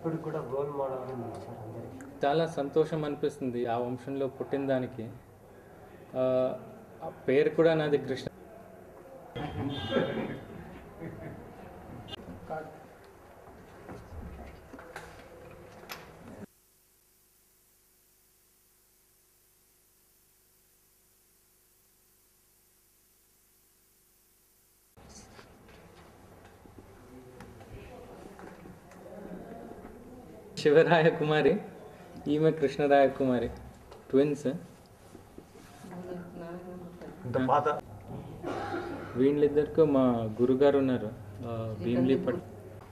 ఇప్పుడు కూడా role model ఉంది సార్ అందరికీ చాలా సంతోషం అనిపిస్తుంది ఆ వంశంలో పుట్టిన దానికి ఆ, ఆ పేరు కూడా నాది కృష్ణ శివరాయ కుమారి ఈమె కృష్ణరాయ కుమారి ట్విన్స్ ఇంత పాత వీళ్ళిద్దరికి మా గురుగారు ఉన్నారు ఆ, భీమ్లీ పట్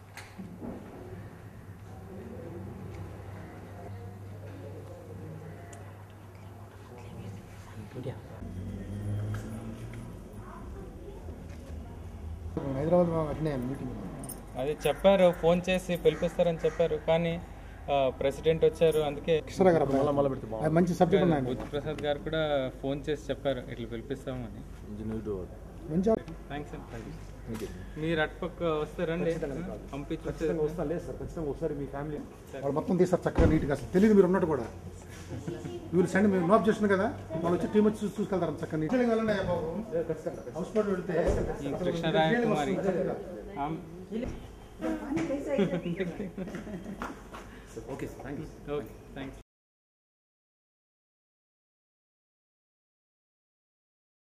హైదరాబాద్ అట్నే మీటింగ్ అది చెప్పారు ఫోన్ చేసి పిలిపిస్తారని చెప్పారు కానీ ప్రెసిడెంట్ వచ్చారు అందుకే కిషోర్ గారు మళ్ళీ మళ్ళీ పెడితే అది మంచి సబ్జెక్ట్ ఉన్నాయి బుద్ధ ప్రసాద్ గారు కూడా ఫోన్ చేసి చెప్పారు ఇట్లా పిలిపిస్తామని బాగుంది మంచి థ్యాంక్స్ అండి మీరు అటుపక్క వస్తారండి పంపించి ఖచ్చితంగా వస్తా లేదు సార్ ఖచ్చితంగా ఒకసారి మీ ఫ్యామిలీ వాళ్ళు మొత్తం తీస్తారు చక్కగా నీట్గా అసలు తెలియదు మీరు ఉన్నట్టు కూడా వీళ్ళు సెండ్ మీరు నోట్ చేసిన కదా వాళ్ళు వచ్చి టీం వచ్చి చూసి చూసుకెళ్తారు చక్కగా నీట్ హౌస్ బోట్ వెళ్తే ఈ కృష్ణరాయ కుమారి ఆమ్- okay thank you okay thanks